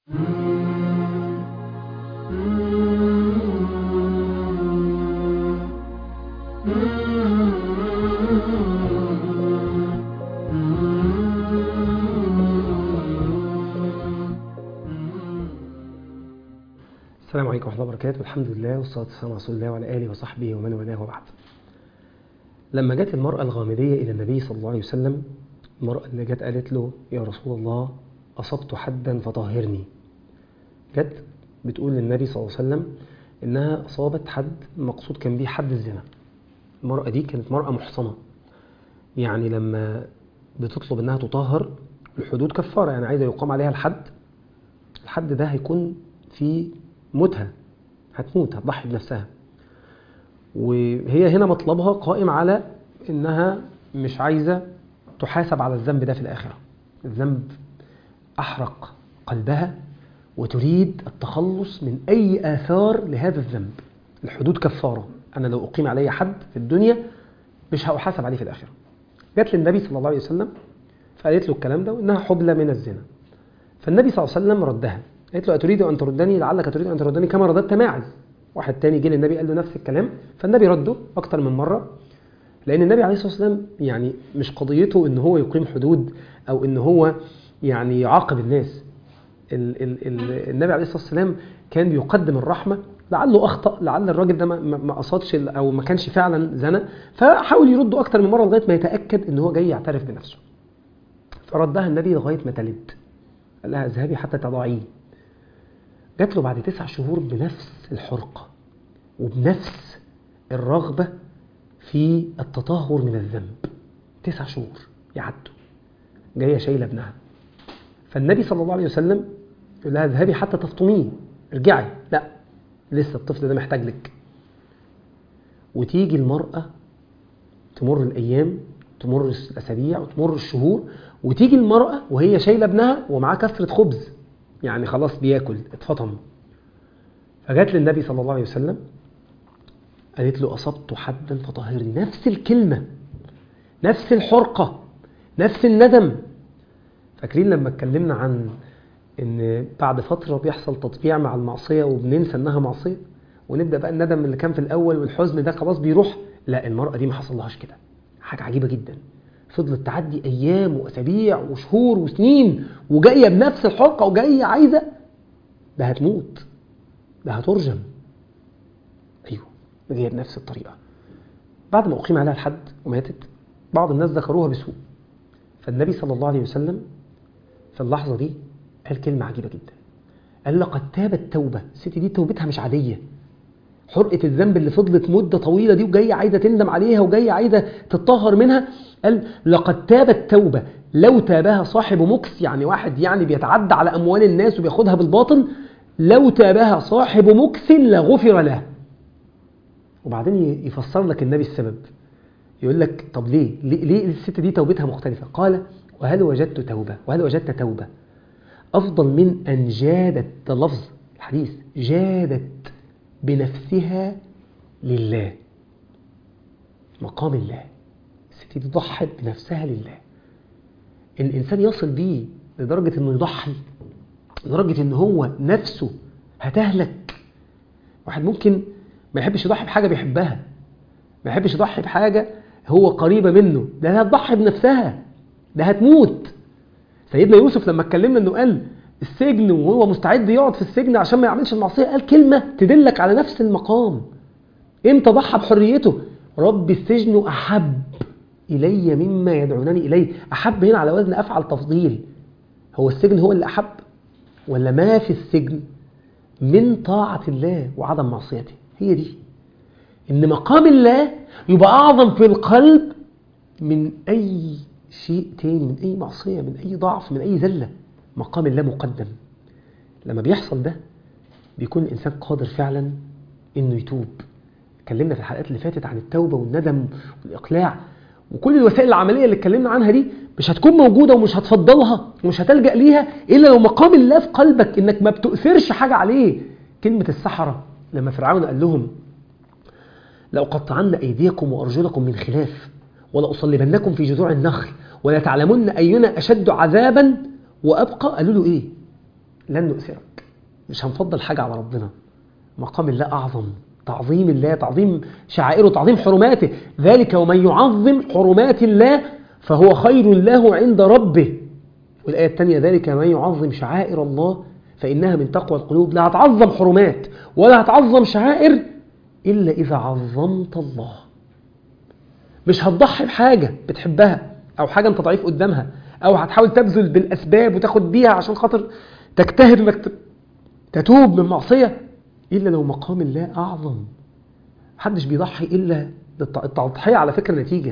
السلام عليكم ورحمة الله وبركاته الحمد لله والصلاة والسلام على رسول الله وعلى آله وصحبه ومن والاه وبعد لما جت المرأة الغامدية إلى النبي صلى الله عليه وسلم المرأة اللي جت قالت له يا رسول الله أصبت حدا فطهرني جت بتقول للنبي صلى الله عليه وسلم إنها أصابت حد مقصود كان بيه حد الزنا المرأة دي كانت مرأة محصنة يعني لما بتطلب إنها تطهر الحدود كفارة يعني عايزة يقام عليها الحد الحد ده هيكون في موتها هتموت هتضحي بنفسها وهي هنا مطلبها قائم على انها مش عايزه تحاسب على الذنب ده في الاخره الذنب احرق قلبها وتريد التخلص من اي اثار لهذا الذنب الحدود كفاره انا لو اقيم علي حد في الدنيا مش هأحاسب عليه في الاخره جت للنبي صلى الله عليه وسلم فقالت له الكلام ده وانها حبلى من الزنا فالنبي صلى الله عليه وسلم ردها قالت له أتريد أن تردني لعلك تريد أن تردني كما رددت ماعز واحد تاني جه للنبي قال له نفس الكلام فالنبي رده أكتر من مرة لأن النبي عليه الصلاة والسلام يعني مش قضيته إن هو يقيم حدود أو إن هو يعني يعاقب الناس ال ال ال النبي عليه الصلاة والسلام كان بيقدم الرحمة لعله أخطأ لعل الراجل ده ما, ما قصدش أو ما كانش فعلا زنا فحاول يرده أكتر من مرة لغاية ما يتأكد إن هو جاي يعترف بنفسه فردها النبي لغاية ما تلد قال لها اذهبي حتى تضعيه جات له بعد تسع شهور بنفس الحرقة وبنفس الرغبة في التطهر من الذنب تسع شهور يعدوا جاية شايلة ابنها فالنبي صلى الله عليه وسلم يقول لها اذهبي حتى تفطميه ارجعي لا لسه الطفل ده محتاج لك وتيجي المرأة تمر الأيام تمر الأسابيع وتمر الشهور وتيجي المرأة وهي شايلة ابنها ومعاه كسرة خبز يعني خلاص بياكل اتفطم فجات للنبي صلى الله عليه وسلم قالت له أصبت حدا فطهرني نفس الكلمة نفس الحرقة نفس الندم فاكرين لما اتكلمنا عن ان بعد فترة بيحصل تطبيع مع المعصية وبننسى انها معصية ونبدأ بقى الندم اللي كان في الأول والحزن ده خلاص بيروح لا المرأة دي ما حصلهاش كده حاجة عجيبة جدا فضلت تعدي ايام واسابيع وشهور وسنين وجايه بنفس الحرقه وجايه عايزه ده هتموت ده هترجم ايوه جايه بنفس الطريقه بعد ما اقيم عليها الحد وماتت بعض الناس ذكروها بسوء فالنبي صلى الله عليه وسلم في اللحظه دي قال كلمه عجيبه جدا قال لقد تابت توبه الست دي توبتها مش عاديه حرقة الذنب اللي فضلت مدة طويلة دي وجاية عايزة تندم عليها وجاية عايزة تتطهر منها قال لقد تابت توبة لو تابها صاحب مكس يعني واحد يعني بيتعدى على أموال الناس وبياخدها بالباطل لو تابها صاحب مكس لغفر له وبعدين يفسر لك النبي السبب يقول لك طب ليه ليه, ليه الست دي توبتها مختلفة قال وهل وجدت توبة وهل وجدت توبة أفضل من أن جادت ده لفظ الحديث جادت بنفسها لله مقام الله الست دي ضحت بنفسها لله الإنسان يصل بيه لدرجة أنه يضحي لدرجة أنه هو نفسه هتهلك واحد ممكن ما يحبش يضحي بحاجة بيحبها ما يحبش يضحي بحاجة هو قريبة منه ده هتضحي بنفسها ده هتموت سيدنا يوسف لما اتكلمنا أنه قال السجن وهو مستعد يقعد في السجن عشان ما يعملش المعصية قال كلمة تدلك على نفس المقام امتى ضحى بحريته رب السجن أحب إلي مما يدعونني إليه أحب هنا على وزن أفعل تفضيل هو السجن هو اللي أحب ولا ما في السجن من طاعة الله وعدم معصيته هي دي إن مقام الله يبقى أعظم في القلب من أي شيء تاني من أي معصية من أي ضعف من أي ذلة مقام الله مقدم لما بيحصل ده بيكون الإنسان قادر فعلا إنه يتوب اتكلمنا في الحلقات اللي فاتت عن التوبة والندم والإقلاع وكل الوسائل العملية اللي اتكلمنا عنها دي مش هتكون موجودة ومش هتفضلها ومش هتلجأ ليها إلا لو مقام الله في قلبك إنك ما بتؤثرش حاجة عليه كلمة السحرة لما فرعون قال لهم لو قطعن أيديكم وأرجلكم من خلاف ولأصلبنكم في جذوع النخل ولا تعلمن أينا أشد عذابا وأبقى قالوا له إيه لن نؤثرك مش هنفضل حاجة على ربنا مقام الله أعظم تعظيم الله تعظيم شعائره تعظيم حرماته ذلك ومن يعظم حرمات الله فهو خير له عند ربه والآية الثانية ذلك من يعظم شعائر الله فإنها من تقوى القلوب لا هتعظم حرمات ولا هتعظم شعائر إلا إذا عظمت الله مش هتضحي بحاجة بتحبها أو حاجة أنت ضعيف قدامها أو هتحاول تبذل بالأسباب وتاخد بيها عشان خاطر تجتهد إنك تتوب من معصية إلا لو مقام الله أعظم محدش بيضحي إلا التضحية على فكرة نتيجة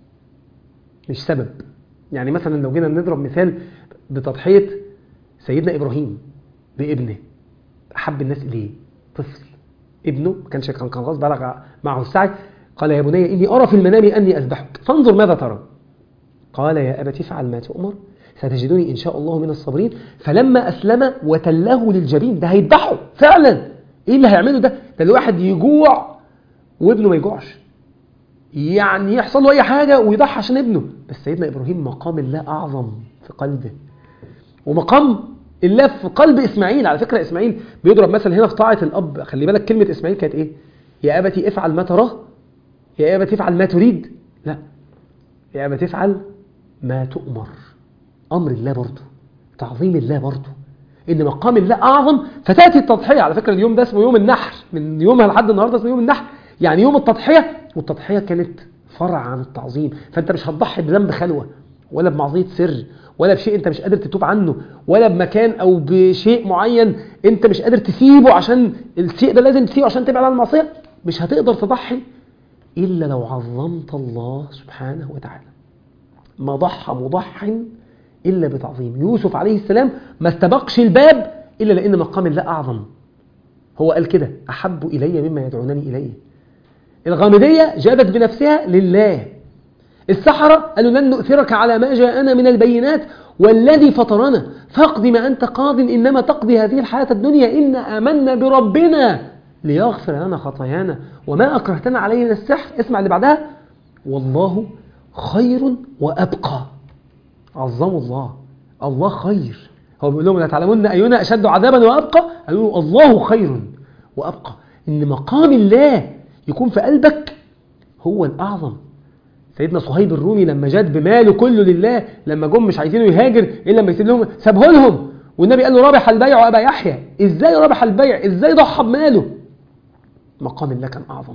مش سبب يعني مثلا لو جينا نضرب مثال بتضحية سيدنا إبراهيم بابنه أحب الناس إليه طفل ابنه كانش كان خلاص بلغ معه السعي قال يا بني إني أرى في المنام أني أذبحك فانظر ماذا ترى قال يا أبت افعل ما تؤمر ستجدني إن شاء الله من الصابرين فلما أسلم وتله للجبين ده هيذبحه فعلا إيه اللي هيعمله ده ده الواحد يجوع وابنه ما يجوعش يعني يحصل له أي حاجة ويضحي عشان ابنه بس سيدنا إبراهيم مقام الله أعظم في قلبه ومقام الله في قلب إسماعيل على فكرة إسماعيل بيضرب مثل هنا في طاعة الأب خلي بالك كلمة إسماعيل كانت إيه يا أبتي افعل ما تراه يا أبتي افعل ما تريد لا يا أبتي افعل ما تؤمر أمر الله برضه تعظيم الله برضه إن مقام الله أعظم فتأتي التضحية على فكرة اليوم ده اسمه يوم النحر من يومها لحد النهاردة اسمه يوم النحر يعني يوم التضحية والتضحية كانت فرع عن التعظيم فأنت مش هتضحي بذنب خلوة ولا بمعصية سر ولا بشيء أنت مش قادر تتوب عنه ولا بمكان أو بشيء معين أنت مش قادر تسيبه عشان الشيء ده لازم تسيبه عشان تبعد عن المعصية مش هتقدر تضحي إلا لو عظمت الله سبحانه وتعالى ما ضحى مضح إلا بتعظيم يوسف عليه السلام ما استبقش الباب إلا لأن مقام الله أعظم هو قال كده أحب إلي مما يدعونني إليه الغامدية جادت بنفسها لله السحرة قالوا لن نؤثرك على ما جاءنا من البينات والذي فطرنا فاقض ما أنت قاض إنما تقضي هذه الحياة الدنيا إن آمنا بربنا ليغفر لنا خطايانا وما أكرهتنا عليه من السحر اسمع اللي بعدها والله خير وأبقى عظموا الله الله خير هو بيقول لهم لا تعلمون أينا أشد عذابا وأبقى قالوا الله خير وأبقى إن مقام الله يكون في قلبك هو الأعظم سيدنا صهيب الرومي لما جاد بماله كله لله لما جم مش عايزينه يهاجر إلا لما يسيب لهم سابه لهم والنبي قال له رابح البيع وأبا يحيى إزاي رابح البيع إزاي ضحى بماله مقام الله كان أعظم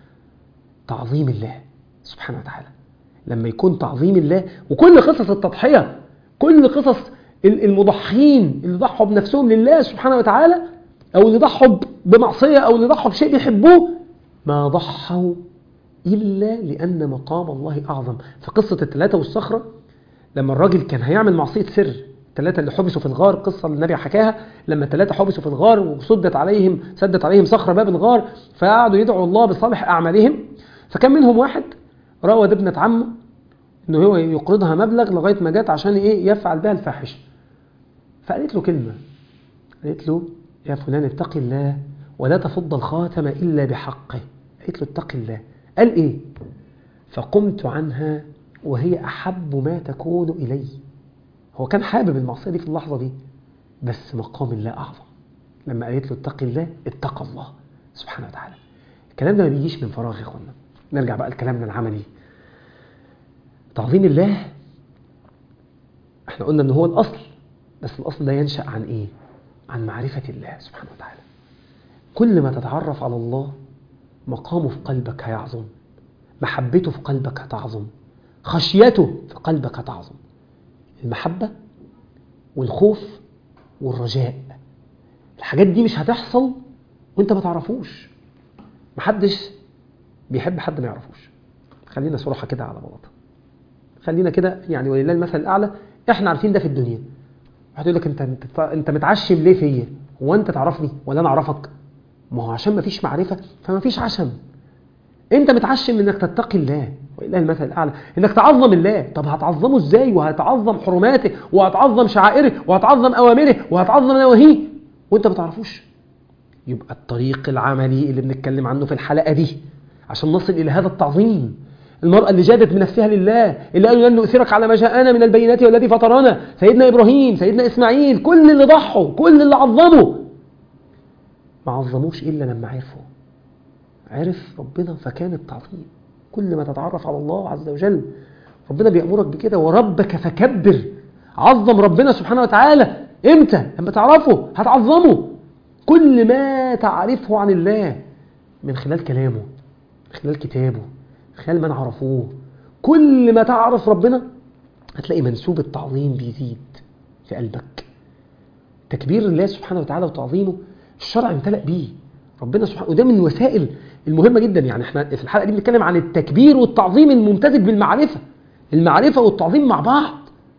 تعظيم الله سبحانه وتعالى لما يكون تعظيم الله وكل قصص التضحية كل قصص المضحين اللي ضحوا بنفسهم لله سبحانه وتعالى أو اللي ضحوا بمعصية أو اللي ضحوا بشيء بيحبوه ما ضحوا إلا لأن مقام الله أعظم في قصة الثلاثة والصخرة لما الراجل كان هيعمل معصية سر الثلاثة اللي حبسوا في الغار قصة اللي النبي حكاها لما الثلاثة حبسوا في الغار وسدت عليهم سدت عليهم صخرة باب الغار فقعدوا يدعوا الله بصالح أعمالهم فكان منهم واحد راود ابنة عمه انه هو يقرضها مبلغ لغاية ما جت عشان ايه يفعل بها الفاحشة فقالت له كلمة قالت له يا فلان اتق الله ولا تفض الخاتم إلا بحقه قالت له اتق الله قال ايه فقمت عنها وهي أحب ما تكون إلي هو كان حابب المعصية دي في اللحظة دي بس مقام الله أعظم لما قالت له اتق الله اتقى الله سبحانه وتعالى الكلام ده ما بيجيش من فراغ يا اخوانا نرجع بقى لكلامنا العملي تعظيم الله احنا قلنا ان هو الاصل بس الاصل ده ينشأ عن ايه عن معرفة الله سبحانه وتعالى كل ما تتعرف على الله مقامه في قلبك هيعظم محبته في قلبك هتعظم خشيته في قلبك هتعظم المحبة والخوف والرجاء الحاجات دي مش هتحصل وانت ما تعرفوش محدش بيحب حد ما يعرفوش خلينا صراحة كده على بلاطة خلينا كده يعني ولله المثل الأعلى احنا عارفين ده في الدنيا واحد يقول لك انت انت, انت متعشم ليه فيا هو انت تعرفني ولا انا اعرفك ما هو عشان ما فيش معرفة فما فيش عشم انت متعشم انك تتقي الله ولله المثل الاعلى انك تعظم الله طب هتعظمه ازاي وهتعظم حرماته وهتعظم شعائره وهتعظم اوامره وهتعظم نواهيه وانت ما تعرفوش يبقى الطريق العملي اللي بنتكلم عنه في الحلقة دي عشان نصل إلى هذا التعظيم المرأة اللي جادت من نفسها لله اللي قالوا لن نؤثرك على ما جاءنا من البينات والذي فطرنا سيدنا إبراهيم سيدنا إسماعيل كل اللي ضحوا كل اللي عظموا ما عظموش إلا لما عرفوا عرف ربنا فكان التعظيم كل ما تتعرف على الله عز وجل ربنا بيأمرك بكده وربك فكبر عظم ربنا سبحانه وتعالى امتى لما تعرفه هتعظمه كل ما تعرفه عن الله من خلال كلامه من خلال كتابه من خلال من عرفوه كل ما تعرف ربنا هتلاقي منسوب التعظيم بيزيد في قلبك تكبير الله سبحانه وتعالى وتعظيمه الشرع امتلأ بيه ربنا سبحانه وده من الوسائل المهمة جدا يعني احنا في الحلقة دي بنتكلم عن التكبير والتعظيم الممتزج بالمعرفة المعرفة والتعظيم مع بعض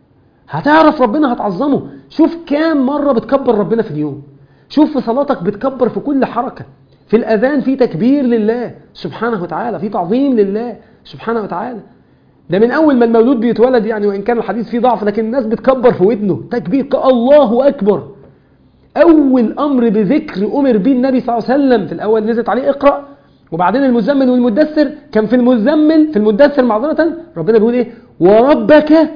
هتعرف ربنا هتعظمه شوف كام مرة بتكبر ربنا في اليوم شوف في صلاتك بتكبر في كل حركة في الأذان في تكبير لله سبحانه وتعالى في تعظيم لله سبحانه وتعالى ده من أول ما المولود بيتولد يعني وإن كان الحديث فيه ضعف لكن الناس بتكبر في ودنه تكبير الله أكبر أول أمر بذكر أمر به النبي صلى الله عليه وسلم في الأول نزلت عليه اقرأ وبعدين المزمل والمدثر كان في المزمل في المدثر معذرة ربنا بيقول إيه وربك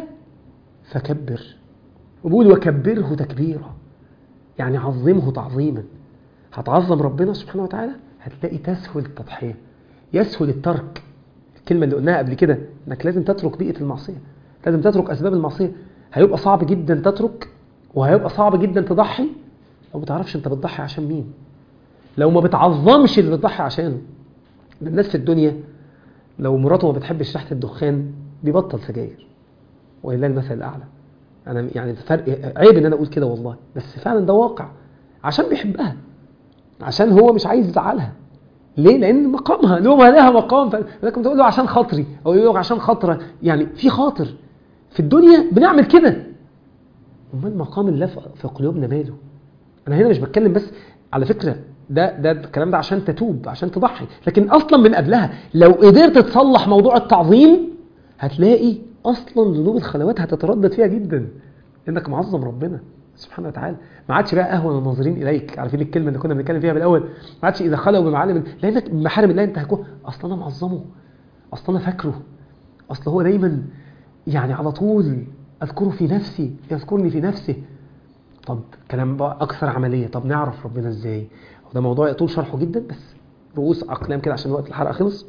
فكبر وبيقول وكبره تكبيرا يعني عظمه تعظيما هتعظم ربنا سبحانه وتعالى هتلاقي تسهل التضحية يسهل الترك الكلمة اللي قلناها قبل كده انك لازم تترك بيئة المعصية لازم تترك أسباب المعصية هيبقى صعب جدا تترك وهيبقى صعب جدا تضحي لو ما بتعرفش انت بتضحي عشان مين لو ما بتعظمش اللي بتضحي عشانه الناس في الدنيا لو مراته ما بتحبش ريحة الدخان بيبطل سجاير ولله المثل الأعلى أنا يعني فرق عيب إن أنا أقول كده والله بس فعلا ده واقع عشان بيحبها عشان هو مش عايز يزعلها ليه؟ لأن مقامها لومها لها مقام لكن تقول له عشان خاطري أو يقول له عشان خاطرة يعني في خاطر في الدنيا بنعمل كده امال مقام الله في قلوبنا ماله؟ أنا هنا مش بتكلم بس على فكرة ده ده الكلام ده عشان تتوب عشان تضحي لكن اصلا من قبلها لو قدرت تصلح موضوع التعظيم هتلاقي اصلا ذنوب الخلوات هتتردد فيها جدا انك معظم ربنا سبحانه وتعالى ما عادش بقى اهون الناظرين اليك عارفين الكلمه اللي كنا بنتكلم فيها بالاول ما عادش اذا خلوا بمعالم لانك محارم الله انت هتكون اصلا انا معظمه اصلا انا فاكره اصل هو دايما يعني على طول اذكره في نفسي يذكرني في نفسه طب كلام بقى اكثر عمليه طب نعرف ربنا ازاي وده موضوع يطول شرحه جدا بس رؤوس اقلام كده عشان وقت الحلقه خلص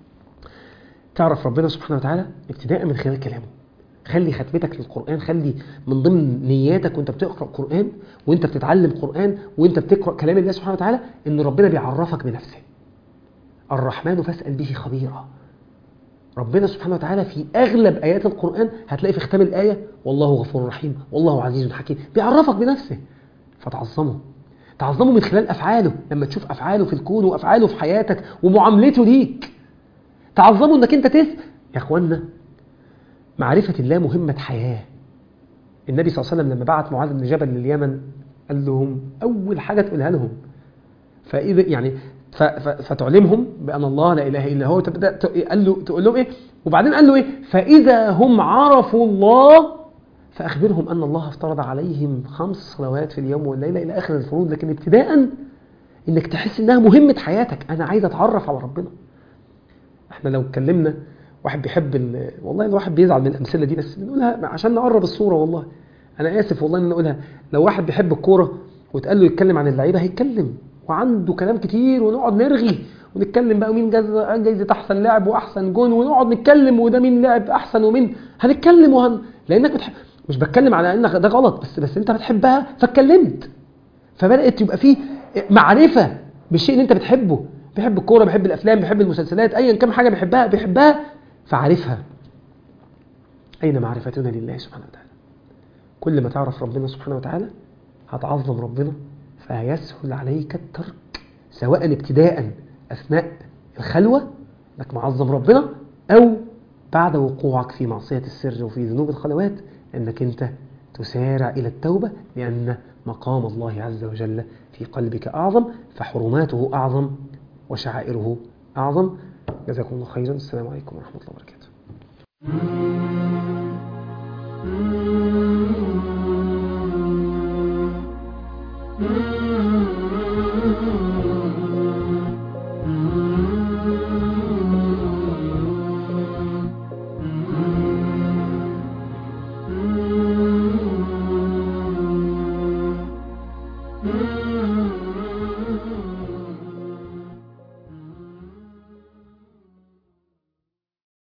تعرف ربنا سبحانه وتعالى ابتداء من خلال كلامه خلي ختمتك للقرآن خلي من ضمن نياتك وانت بتقرأ قرآن وانت بتتعلم قرآن وانت بتقرأ كلام الله سبحانه وتعالى ان ربنا بيعرفك بنفسه الرحمن فاسأل به خبيرا ربنا سبحانه وتعالى في أغلب آيات القرآن هتلاقي في ختام الآية والله غفور رحيم والله عزيز حكيم بيعرفك بنفسه فتعظمه تعظمه من خلال أفعاله لما تشوف أفعاله في الكون وأفعاله في حياتك ومعاملته ليك تعظمه انك انت تس يا اخوانا معرفة الله مهمة حياة النبي صلى الله عليه وسلم لما بعت معاذ بن جبل لليمن قال لهم أول حاجة تقولها لهم فإذا يعني ف ف فتعلمهم بأن الله لا إله إلا هو تبدأ قال له تقول لهم إيه وبعدين قال له إيه فإذا هم عرفوا الله فأخبرهم أن الله افترض عليهم خمس صلوات في اليوم والليلة إلى آخر الفروض لكن ابتداء إنك تحس إنها مهمة حياتك أنا عايز أتعرف على ربنا احنا لو اتكلمنا واحد بيحب ال... والله الواحد بيزعل من الامثله دي بس بنقولها عشان نقرب الصوره والله انا اسف والله ان اقولها لو واحد بيحب الكوره وتقال له يتكلم عن اللعيبه هيتكلم وعنده كلام كتير ونقعد نرغي ونتكلم بقى مين جايزه جايزه احسن لاعب واحسن جون ونقعد نتكلم وده مين لاعب احسن ومين هنتكلم وهن لانك بتحب مش بتكلم على انك ده غلط بس بس انت بتحبها فاتكلمت فبدات يبقى في معرفه بالشيء اللي انت بتحبه بيحب الكوره بيحب الافلام بيحب المسلسلات ايا كم حاجه بيحبها بيحبها فعارفها اين معرفتنا لله سبحانه وتعالى كل ما تعرف ربنا سبحانه وتعالى هتعظم ربنا فيسهل عليك الترك سواء ابتداء اثناء الخلوه انك معظم ربنا او بعد وقوعك في معصيه السر وفي ذنوب الخلوات انك انت تسارع الى التوبه لان مقام الله عز وجل في قلبك اعظم فحرماته اعظم وشعائره أعظم جزاكم الله خيرا السلام عليكم ورحمة الله وبركاته